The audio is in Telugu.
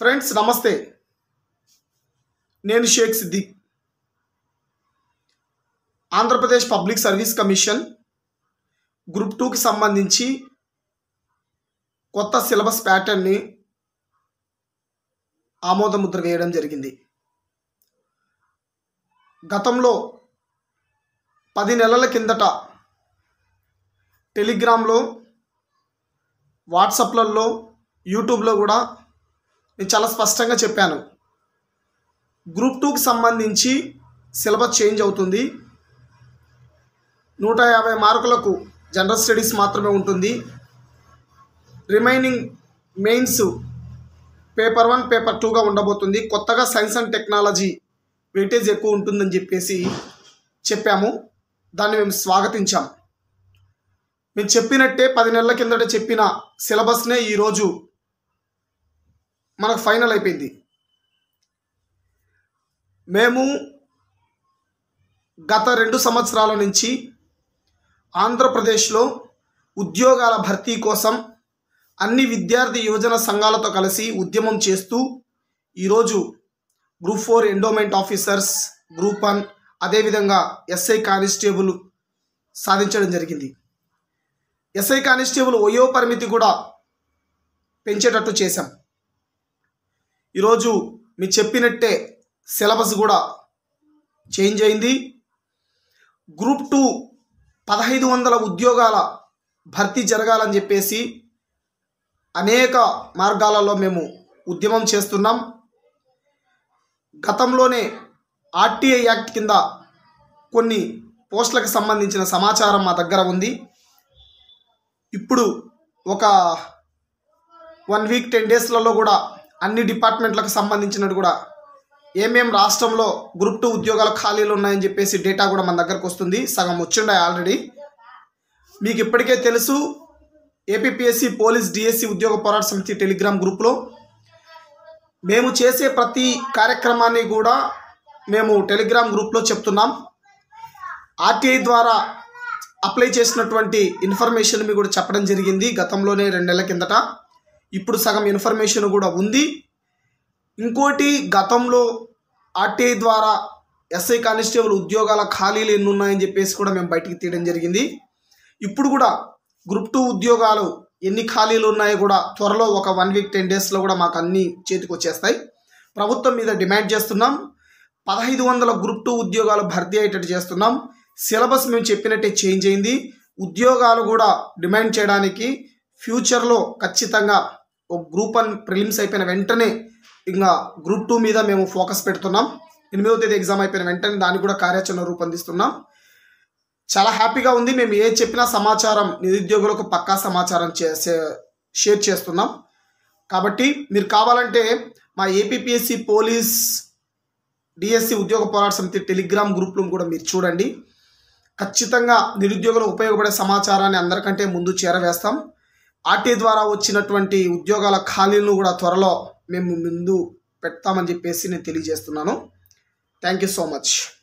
ఫ్రెండ్స్ నమస్తే నేను Shaik Siddiq Andhra Pradesh public service commission group టూకి సంబంధించి కొత్త సిలబస్ ప్యాటర్న్ని ఆమోదముద్ర వేయడం జరిగింది గతంలో పది నెలల కిందట టెలిగ్రామ్లో వాట్సాప్లలో యూట్యూబ్లో కూడా నేను చాలా స్పష్టంగా చెప్పాను గ్రూప్ టూకి సంబంధించి సిలబస్ చేంజ్ అవుతుంది నూట యాభై మార్కులకు జనరల్ స్టడీస్ మాత్రమే ఉంటుంది remaining mains paper one paper టూగా ఉండబోతుంది కొత్తగా సైన్స్ అండ్ టెక్నాలజీ వెయిటేజ్ ఎక్కువ ఉంటుందని చెప్పేసి చెప్పాము దాన్ని మేము స్వాగతించాం మేము చెప్పినట్టే పది నెలల కిందట చెప్పిన సిలబస్నే ఈరోజు మనకు ఫైనల్ అయిపోయింది మేము గత రెండు సంవత్సరాల నుంచి ఆంధ్రప్రదేశ్లో ఉద్యోగాల భర్తీ కోసం అన్ని విద్యార్థి యువజన సంఘాలతో కలిసి ఉద్యమం చేస్తూ ఈరోజు group four endowment officers group one అదేవిధంగా ఎస్ఐ కానిస్టేబుల్ సాధించడం జరిగింది ఎస్ఐ కానిస్టేబుల్ వయో పరిమితి కూడా పెంచేటట్టు చేశాం ఈరోజు మీరు చెప్పినట్టే సిలబస్ కూడా చేంజ్ అయింది గ్రూప్ టూ పదహైదు వందల ఉద్యోగాల భర్తీ జరగాలని చెప్పేసి అనేక మార్గాలలో మేము ఉద్యమం చేస్తున్నాం గతంలోనే ఆర్టీఐ యాక్ట్ కింద కొన్ని పోస్టులకు సంబంధించిన సమాచారం మా దగ్గర ఉంది ఇప్పుడు ఒక వన్ వీక్ టెన్ డేస్లలో కూడా అన్ని డిపార్ట్మెంట్లకు సంబంధించినట్టు కూడా ఏమేం రాష్ట్రంలో గ్రూప్ టూ ఉద్యోగాల ఖాళీలు ఉన్నాయని చెప్పేసి డేటా కూడా మన దగ్గరకు వస్తుంది సగం వచ్చిండే ఆల్రెడీ మీకు ఇప్పటికే తెలుసు ఏపీఎస్సి పోలీస్ డిఎస్సి ఉద్యోగ పోరాట సమితి టెలిగ్రామ్ గ్రూప్లో మేము చేసే ప్రతి కార్యక్రమాన్ని కూడా మేము టెలిగ్రామ్ గ్రూప్లో చెప్తున్నాం ఆర్టీఐ ద్వారా అప్లై చేసినటువంటి ఇన్ఫర్మేషన్ మీ కూడా చెప్పడం జరిగింది గతంలోనే రెండు నెలల కిందట ఇప్పుడు సగం ఇన్ఫర్మేషన్ కూడా ఉంది ఇంకోటి గతంలో ఆర్టీఐ ద్వారా ఎస్ఐ కానిస్టేబుల్ ఉద్యోగాల ఖాళీలు ఎన్ని ఉన్నాయని చెప్పేసి కూడా మేము బయటికి తీయడం జరిగింది ఇప్పుడు కూడా గ్రూప్ టూ ఉద్యోగాలు ఎన్ని ఖాళీలు ఉన్నాయో కూడా త్వరలో ఒక వన్ వీక్ టెన్ డేస్లో కూడా మాకు అన్నీ చేతికి వచ్చేస్తాయి ప్రభుత్వం మీద డిమాండ్ చేస్తున్నాం పదహైదు వందల గ్రూప్ టూ ఉద్యోగాలు భర్తీ అయ్యేటట్టు చేస్తున్నాం సిలబస్ మేము చెప్పినట్టే చేంజ్ అయింది ఉద్యోగాలు కూడా డిమాండ్ చేయడానికి ఫ్యూచర్లో ఖచ్చితంగా ఒక గ్రూప్ వన్ ప్రిలిమ్స్ అయిపోయిన వెంటనే ఇంకా గ్రూప్ టూ మీద మేము ఫోకస్ పెడుతున్నాం ఎనిమిదవ తేదీ ఎగ్జామ్ అయిపోయిన వెంటనే దాన్ని కూడా కార్యాచరణ రూపొందిస్తున్నాం చాలా హ్యాపీగా ఉంది మేము ఏ చెప్పినా సమాచారం నిరుద్యోగులకు పక్కా సమాచారం చే- చే- షేర్ చేస్తున్నాం కాబట్టి మీరు కావాలంటే మా ఏపీఎస్సి పోలీస్ డిఎస్సి ఉద్యోగ పోరాట సమితి టెలిగ్రామ్ గ్రూప్లో కూడా మీరు చూడండి ఖచ్చితంగా నిరుద్యోగులకు ఉపయోగపడే సమాచారాన్ని అందరికంటే ముందు చేరవేస్తాం ఆర్టీ ద్వారా వచ్చినటువంటి ఉద్యోగాల ఖాళీలను కూడా త్వరలో మేము ముందు పెడతామని చెప్పేసి నేను తెలియజేస్తున్నాను థ్యాంక్ యూ సో మచ్